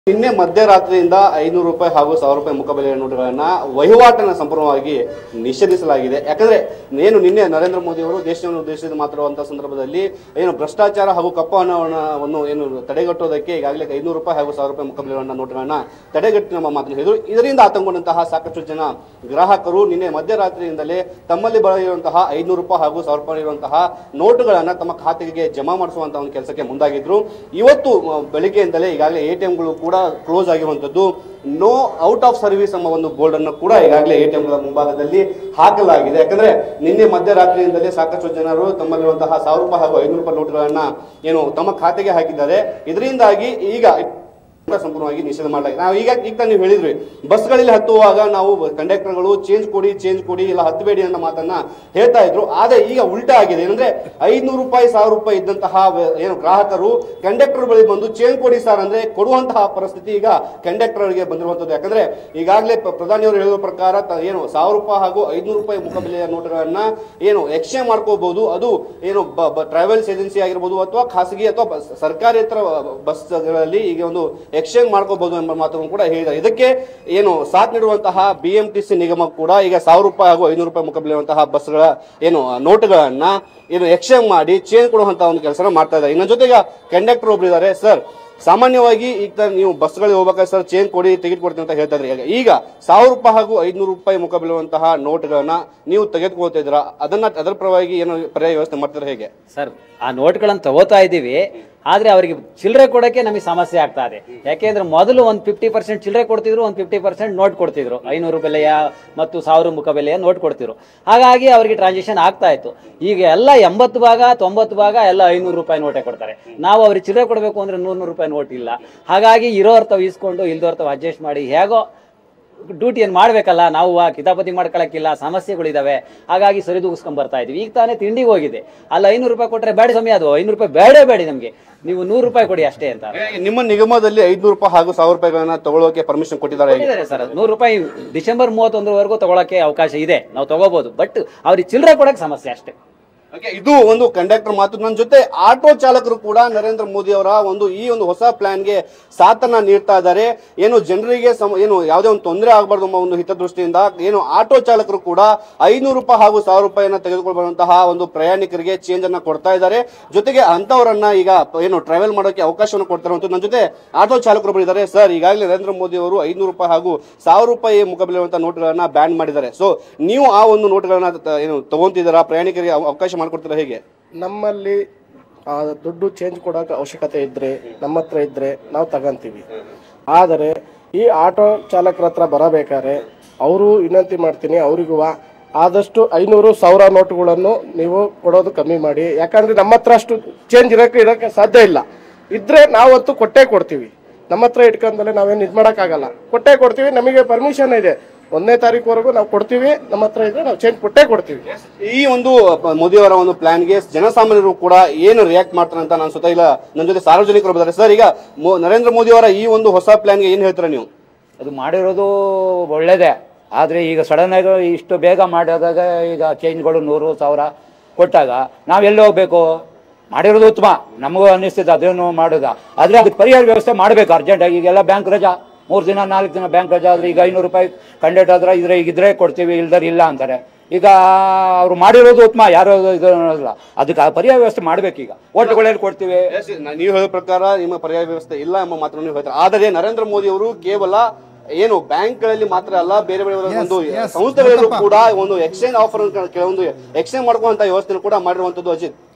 ನಿನ್ನೆ ಮಧ್ಯರಾತ್ರಿಯಿಂದ ಐನೂರು ರೂಪಾಯಿ ಹಾಗೂ ಸಾವಿರ ರೂಪಾಯಿ ಮುಖಬೆಲೆಯ ನೋಟುಗಳನ್ನ ವಹಿವಾಟನ್ನ ಸಂಪೂರ್ಣವಾಗಿ ನಿಷೇಧಿಸಲಾಗಿದೆ ಯಾಕಂದ್ರೆ ಏನು ನಿನ್ನೆ ನರೇಂದ್ರ ಮೋದಿ ಅವರು ದೇಶವನ್ನು ಉದ್ದೇಶಿಸಿ ಮಾತಾಡುವಂತಹ ಸಂದರ್ಭದಲ್ಲಿ ಏನು ಭ್ರಷ್ಟಾಚಾರ ಹಾಗೂ ಕಪ್ಪು ಹಣವನ್ನು ಏನು ತಡೆಗಟ್ಟುವುದಕ್ಕೆ ಈಗಾಗಲೇ ಐನೂರು ರೂಪಾಯಿ ಹಾಗೂ ಸಾವಿರ ರೂಪಾಯಿ ಮುಖಬೆಲೆಯ ನೋಟುಗಳನ್ನ ತಡೆಗಟ್ಟಿ ನಮ್ಮ ಮಾತನ್ನು ಹೇಳಿದ್ರು ಇದರಿಂದ ಆತಂಕಗೊಂಡಂತಹ ಸಾಕಷ್ಟು ಜನ ಗ್ರಾಹಕರು ನಿನ್ನೆ ಮಧ್ಯರಾತ್ರಿಯಿಂದಲೇ ತಮ್ಮಲ್ಲಿ ಬರೆದಿರುವಂತಹ ಐನೂರು ರೂಪಾಯಿ ಹಾಗೂ ಸಾವಿರ ರೂಪಾಯಿ ಇರುವಂತಹ ನೋಟುಗಳನ್ನ ತಮ್ಮ ಖಾತೆಗೆ ಜಮಾ ಮಾಡಿಸುವಂತಹ ಒಂದು ಕೆಲಸಕ್ಕೆ ಮುಂದಾಗಿದ್ರು ಇವತ್ತು ಆ, ಬೆಳಿಗ್ಗೆಯಿಂದಲೇ ಈಗಾಗಲೇ ಎ ಗಳು ಕೂಡ ಕ್ಲೋಸ್ ಆಗಿರುವಂತದ್ದು ನೋ ಔಟ್ ಆಫ್ ಸರ್ವಿಸ್ ಎಂಬ ಒಂದು ಬೋರ್ಡ್ ಅನ್ನು ಕೂಡ ಈಗಾಗಲೇ ಎ ಗಳ ಮುಂಭಾಗದಲ್ಲಿ ಹಾಕಲಾಗಿದೆ ಯಾಕಂದ್ರೆ ನಿನ್ನೆ ಮಧ್ಯರಾತ್ರಿಯಿಂದಲೇ ಸಾಕಷ್ಟು ಜನರು ತಮ್ಮಲ್ಲಿರುವಂತಹ ಸಾವಿರ ರೂಪಾಯಿ ಹಾಗೂ ಐನೂರು ರೂಪಾಯಿ ನೋಟುಗಳನ್ನ ಏನು ತಮ್ಮ ಖಾತೆಗೆ ಹಾಕಿದ್ದಾರೆ ಇದರಿಂದಾಗಿ ಈಗ ಕೂಡ ಸಂಪೂರ್ಣವಾಗಿ ನಿಷೇಧ ಮಾಡಲಾಗಿದೆ ನಾವು ಈಗ ಈಗ ತಾನು ನೀವು ಹೇಳಿದ್ರಿ ಬಸ್ಗಳಲ್ಲಿ ಹತ್ತುವಾಗ ನಾವು ಕಂಡಕ್ಟರ್ಗಳು ಚೇಂಜ್ ಕೊಡಿ ಚೇಂಜ್ ಕೊಡಿ ಇಲ್ಲ ಹತ್ತಬೇಡಿ ಅನ್ನೋ ಮಾತನ್ನ ಹೇಳ್ತಾ ಇದ್ರು ಆದ್ರೆ ಈಗ ಉಲ್ಟಾ ಆಗಿದೆ ಏನಂದ್ರೆ ಐನೂರು ರೂಪಾಯಿ ಸಾವಿರ ರೂಪಾಯಿ ಇದ್ದಂತಹ ವ- ಏನು ಗ್ರಾಹಕರು ಕಂಡಕ್ಟರ್ ಬಳಿ ಬಂದು ಚೇಂಜ್ ಕೊಡಿ ಸರ್ ಅಂದ್ರೆ ಕೊಡುವಂತಹ ಪರಿಸ್ಥಿತಿ ಈಗ ಕಂಡಕ್ಟರ್ ಅವರಿಗೆ ಬಂದಿರುವಂತದ್ದು ಯಾಕಂದ್ರೆ ಈಗಾಗಲೇ ಪ- ಪ್ರಧಾನಿಯವರು ಹೇಳುವ ಪ್ರಕಾರ ತ- ಏನು ಸಾವಿರ ರೂಪಾಯಿ ಹಾಗೂ ಐನೂರು ರೂಪಾಯಿ ಮುಖಬೆಲೆಯ ನೋಟುಗಳನ್ನ ಏನು ಎಕ್ಸ್ಚೇಂಜ್ ಮಾಡ್ಕೋಬಹುದು ಅದು ಏನು ಟ್ರಾವೆಲ್ಸ್ ಏಜೆನ್ಸಿ ಆಗಿರ್ಬೋದು ಅಥವಾ ಖಾಸಗಿ ಅಥವಾ ಬಸ್- ಸರ್ಕಾರೇತರ ಬಸ್ಗಳಲ್ಲಿ ಈಗ ಒಂದು ಎಕ್ಸ್ಚೇಂಜ್ ಮಾಡ್ಕೋಬಹುದು ಎಂಬ ಮಾತನ್ನು ಕೂಡ ಹೇಳಿದ್ದಾರೆ ಇದಕ್ಕೆ ಏನು ಸಾಥ್ ನೀಡುವಂತಹ ಬಿ ಎಂ ಟಿ ಸಿ ನಿಗಮ ಕೂಡ ಈಗ ಸಾವಿರ ರೂಪಾಯಿ ಹಾಗೂ ಐನೂರು ರೂಪಾಯಿ ಮುಖಬೆಲೆಯುವಂತಹ ಬಸ್ಗಳ ಏನು ನೋಟುಗಳನ್ನ ಏನು ಎಕ್ಸ್ಚೇಂಜ್ ಮಾಡಿ ಚೇಂಜ್ ಕೊಡುವಂತಹ ಒಂದು ಕೆಲಸ ಮಾಡ್ತಾ ಇದ್ದಾರೆ ಇನ್ನ ಜೊತೆಗೆ ಕಂಡಕ್ಟರ್ ಒಬ್ರು ಇದ್ದಾರೆ ಸರ್ ಸಾಮಾನ್ಯವಾಗಿ ಈಗ ತ- ನೀವು ಬಸ್ಗಳಿಗೆ ಹೋಗ್ಬೇಕಾದ್ರೆ ಸರ್ ಚೇಂಜ್ ಕೊಡಿ ಟಿಕೆಟ್ ಕೊಡ್ತೀನಿ ಅಂತ ಹೇಳ್ತಾ ಇದ್ರಿ ಈಗ ಈಗ ಸಾವಿರ ರೂಪಾಯಿ ಹಾಗೂ ಐದ್ನೂರು ರೂಪಾಯಿ ಮುಖ ಬೀಳುವಂತಹ ನೋಟ್ಗಳನ್ನ ನೀವು ತೆಗೆದುಕೊಳ್ತಾ ಇದ್ದೀರಾ ಅದನ್ನ ಅದರ ಪರವಾಗಿ ಏನು ಪರ್ಯಾಯ ವ್ಯವಸ್ಥೆ ಮಾಡ್ತಾರೆ ಹೇಗೆ ಸರ್ ಆ ನೋಟ್ಗಳನ್ನು ತಗೋತಾ ಇದ್ದೀವಿ ಆದರೆ ಅವರಿಗೆ ಚಿಲ್ಲರೆ ಕೊಡೋಕ್ಕೆ ನಮಗೆ ಸಮಸ್ಯೆ ಆಗ್ತಾ ಇದೆ ಯಾಕೆಂದ್ರೆ ಮೊದಲು ಒಂದು ಫಿಫ್ಟಿ ಪರ್ಸೆಂಟ್ ಚಿಲ್ಲರೆ ಕೊಡ್ತಿದ್ರು ಒಂದು ಫಿಫ್ಟಿ ಪರ್ಸೆಂಟ್ ನೋಟ್ ಕೊಡ್ತಿದ್ರು ಐನೂರು ಬೆಲೆಯ ಮತ್ತು ಸಾವಿರ ಮುಖ ಬೆಲೆಯ ನೋಟ್ ಕೊಡ್ತಿದ್ರು ಹಾಗಾಗಿ ಅವರಿಗೆ ಟ್ರಾನ್ಸಾಕ್ಷನ್ ಆಗ್ತಾ ಇತ್ತು ಈಗ ಎಲ್ಲ ಎಂಬತ್ತು ಭಾಗ ತೊಂಬತ್ತು ಭಾಗ ಎಲ್ಲ ಐನೂರು ರೂಪಾಯಿ ನೋಟೇ ಕೊಡ್ತಾರೆ ನಾವು ಅವ್ರಿಗೆ ಚಿಲ್ಲರೆ ಕೊಡಬೇಕು ಅಂದ್ರೆ ನೂರು ನೂರು ರೂಪಾಯಿ ನೋಟ್ ಇಲ್ಲ ಹಾಗಾಗಿ ಇರೋರ್ ತಾವು ಇಸ್ಕೊಂಡು ಇಲ್ದೋರ್ ತಾವು ಅಡ್ಜಸ್ಟ್ ಮಾಡಿ ಹೇಗೋ ಡ್ಯೂಟಿಯನ್ನು ಮಾಡಬೇಕಲ್ಲ ನಾವು ಆ ಕಿತಾಪತಿ ಮಾಡ್ಕೊಳಕ್ಕಿಲ್ಲ ಸಮಸ್ಯೆಗಳಿದಾವೆ ಹಾಗಾಗಿ ಸರಿದೂಗಿಸ್ಕೊಂಡ್ ಬರ್ತಾ ಇದೀವಿ ಈಗ ತಾನೇ ತಿಂಡಿಗೆ ಹೋಗಿದೆ ಅಲ್ಲಿ ಐನೂರು ರೂಪಾಯಿ ಕೊಟ್ಟರೆ ಬೇಡ ಸಮಯ ಅದು ಐನೂರು ರೂಪಾಯಿ ಬೇಡೇ ಬೇಡಿ ನಮಗೆ ನೀವು ನೂರು ರೂಪಾಯಿ ಕೊಡಿ ಅಷ್ಟೇ ಅಂತ ನಿಮ್ಮ ನಿಗಮದಲ್ಲಿ ಐದ್ನೂರು ರೂಪಾಯಿ ಹಾಗೂ ಸಾವಿರ ರೂಪಾಯಿಗಳನ್ನ ತಗೊಳ್ಳೋಕೆ ಪರ್ಮಿಷನ್ ಕೊಟ್ಟಿದ್ದಾರೆ ಹೇಗೆ ಕೊಟ್ಟಿದ್ದಾರೆ ಸರ್ ನೂರು ರೂಪಾಯಿ ಡಿಸೆಂಬರ್ ಮೂವತ್ತೊಂದರವರೆಗೂ ತಗೊಳಕ್ಕೆ ಅವಕಾಶ ಇದೆ ನಾವು ತಗೋಬಹುದು ಬಟ್ ಅವ್ರಿಗೆ ಚಿಲ್ಲರೆ ಕೊಡಕ್ಕೆ ಸಮಸ್ಯೆ ಅಷ್ಟೇ ಓಕೆ, ಇದು ಒಂದು ಕಂಡಕ್ಟರ್ ಮಾತು ನನ್ನ ಜೊತೆ ಆಟೋ ಚಾಲಕರು ಕೂಡ ನರೇಂದ್ರ ಮೋದಿ ಅವರ ಒಂದು ಈ ಒಂದು ಹೊಸ ಪ್ಲಾನ್ಗೆ ಸಾಥನ್ನ ನೀಡ್ತಾ ಇದ್ದಾರೆ ಏನು ಜನರಿಗೆ ಸಮ ಏನು ಯಾವುದೇ ಒಂದು ತೊಂದರೆ ಆಗಬಾರ್ದು ಎಂಬ ಒಂದು ಹಿತದೃಷ್ಟಿಯಿಂದ ಏನು ಆಟೋ ಚಾಲಕರು ಕೂಡ ಐನೂರು ರೂಪಾಯಿ ಹಾಗೂ ಸಾವಿರ ರೂಪಾಯಿಯನ್ನ ತೆಗೆದುಕೊಳ್ಬರುವಂತಹ ಒಂದು ಪ್ರಯಾಣಿಕರಿಗೆ ಚೇಂಜ್ ಅನ್ನ ಕೊಡ್ತಾ ಇದ್ದಾರೆ ಜೊತೆಗೆ ಅಂತವರನ್ನ ಈಗ ಏನು ಟ್ರಾವೆಲ್ ಮಾಡೋಕೆ ಅವಕಾಶವನ್ನು ಕೊಡ್ತಾರೆ ಅಂತ ನನ್ನ ಜೊತೆ ಆಟೋ ಚಾಲಕರು ಇದ್ದಾರೆ ಸರ್ ಈಗಾಗಲೇ ನರೇಂದ್ರ ಮೋದಿ ಅವರು ಐನೂರು ರೂಪಾಯಿ ಹಾಗೂ ಸಾವಿರ ರೂಪಾಯಿ ಮುಖಬೆಲೆಯುವಂತಹ ನೋಟ್ಗಳನ್ನ ಬ್ಯಾನ್ ಮಾಡಿದ್ದಾರೆ ಸೊ ನೀವು ಆ ಒಂದು ನೋಟ್ಗಳನ್ನ ತ- ಏನು ತಗೊಂತಿದ್ದೀರಾ ಪ್ರಯಾಣಿಕರಿಗೆ ಅವ- ಅವಕಾಶ ಮಾಡಿಕೊಡ್ತೀರಾ ಹೇಗೆ ನಮ್ಮಲ್ಲಿ ಆ ದುಡ್ಡು ಚೇಂಜ್ ಕೊಡೋಕೆ ಅವಶ್ಯಕತೆ ಇದ್ದರೆ ನಮ್ಮ ಹತ್ರ ಇದ್ದರೆ ನಾವು ತಗೊಂತೀವಿ ಆದರೆ ಈ ಆಟೋ ಚಾಲಕರ ಹತ್ರ ಬರಬೇಕಾದ್ರೆ ಅವರು ವಿನಂತಿ ಮಾಡ್ತೀನಿ ಅವರಿಗೂ ಆದಷ್ಟು ಐನೂರು ಸಾವಿರ ನೋಟುಗಳನ್ನು ನೀವು ಕೊಡೋದು ಕಮ್ಮಿ ಮಾಡಿ ಯಾಕಂದರೆ ನಮ್ಮ ಹತ್ರ ಅಷ್ಟು ಚೇಂಜ್ ಇರೋಕ್ಕೆ ಇರೋಕ್ಕೆ ಸಾಧ್ಯ ಇಲ್ಲ ಇದ್ದರೆ ನಾವಂತೂ ಕೊಟ್ಟೇ ಕೊಡ್ತೀವಿ ನಮ್ಮ ಹತ್ರ ಇಟ್ಕೊಂಡಲೆ ನಾವೇನು ಇದು ಮಾಡೋಕ್ಕಾಗಲ್ಲ ಕೊಟ್ಟೇ ಕೊಡ್ತೀವಿ ನಮಗೆ ಪರ್ಮಿಷನ್ ಇದೆ ಒಂದನೇ ತಾರೀಕುವರೆಗೂ ನಾವು ಕೊಡ್ತೀವಿ ನಮ್ಮ ಹತ್ರ ಇದ್ರೆ ನಾವು ಚೇಂಜ್ ಕೊಟ್ಟೇ ಕೊಡ್ತೀವಿ ಈ ಒಂದು ಪ- ಮೋದಿ ಅವರ ಒಂದು ಪ್ಲಾನ್ಗೆ ಜನಸಾಮಾನ್ಯರು ಕೂಡ ಏನು ರಿಯಾಕ್ಟ್ ಮಾಡ್ತಾರೆ ಅಂತ ನಾನು ಸ್ವತಃ ಇಲ್ಲ ನನ್ನ ಜೊತೆ ಸಾರ್ವಜನಿಕರು ಬರ್ತಾರೆ ಸರ್ ಈಗ ಮೋ- ನರೇಂದ್ರ ಮೋದಿ ಅವರ ಈ ಒಂದು ಹೊಸ ಪ್ಲಾನ್ಗೆ ಏನು ಹೇಳ್ತೀರಾ ನೀವು ಅದು ಮಾಡಿರೋದು ಒಳ್ಳೇದೇ ಆದರೆ ಈಗ ಸಡನ್ನಾಗಿ ಇಷ್ಟು ಬೇಗ ಮಾಡಿದಾಗ ಈಗ ಚೇಂಜ್ಗಳು ನೂರು ಸಾವಿರ ಕೊಟ್ಟಾಗ ನಾವು ಎಲ್ಲಿ ಹೋಗ್ಬೇಕು ಮಾಡಿರೋದು ಉತ್ತಮ ನಮಗೂ ಅನ್ನಿಸ್ತಿದೆ ಅದೇನು ಮಾಡೋದ ಆದರೆ ಅದಕ್ಕೆ ಪರಿಹಾರ ವ್ಯವಸ್ಥೆ ಮಾಡಬೇಕು ಅರ್ಜೆಂಟಾಗಿ ಈಗೆಲ್ಲ ಬ್ಯಾಂಕ್ ರಜಾ ಮೂರು ದಿನ ನಾಲ್ಕು ದಿನ ಬ್ಯಾಂಕ್ ರಜಾ ಆದರೆ ಈಗ ಐನೂರು ರೂಪಾಯಿ ಕಂಡಕ್ಟ್ ಆದ್ರೆ ಇದ್ರೆ ಇದ್ರೆ ಕೊಡ್ತೀವಿ ಇಲ್ದರೆ ಇಲ್ಲ ಅಂತಾರೆ ಈಗ ಅವ್ರು ಮಾಡಿರೋದು ಉತ್ತಮ ಯಾರು ಇದು ಅನ್ನೋದಿಲ್ಲ ಅದಕ್ಕೆ ಆ ಪರಿಹಾರ ವ್ಯವಸ್ಥೆ ಮಾಡಬೇಕೀಗ ಓಟ್ಗಳಲ್ಲಿ ಕೊಡ್ತೀವಿ ನೀವು ಹೇಳೋ ಪ್ರಕಾರ ನಿಮ್ಮ ಪರ್ಯಾಯ ವ್ಯವಸ್ಥೆ ಇಲ್ಲ ಎಂಬ ಮಾತನ್ನು ನೀವು ಹೇಳ್ತಾರೆ ಆದರೆ ನರೇಂದ್ರ ಮೋದಿ ಅವರು ಕೇವಲ ಏನು ಬ್ಯಾಂಕ್ಗಳಲ್ಲಿ ಮಾತ್ರ ಅಲ್ಲ ಬೇರೆ ಬೇರೆ ಒಂದು ಸಂಸ್ಥೆಗಳಲ್ಲೂ ಕೂಡ ಒಂದು ಎಕ್ಸ್ಚೇಂಜ್ ಆಫರ್ ಕೆಲವೊಂದು ಎಕ್ಸ್ಚೇಂಜ್ ಮಾಡ್ಕೊಳ್ಳುವಂತ ವ್ಯವಸ್ಥೆ ಕೂಡ ಮಾಡಿರುವಂತದ್ದು ಅಜಿತ್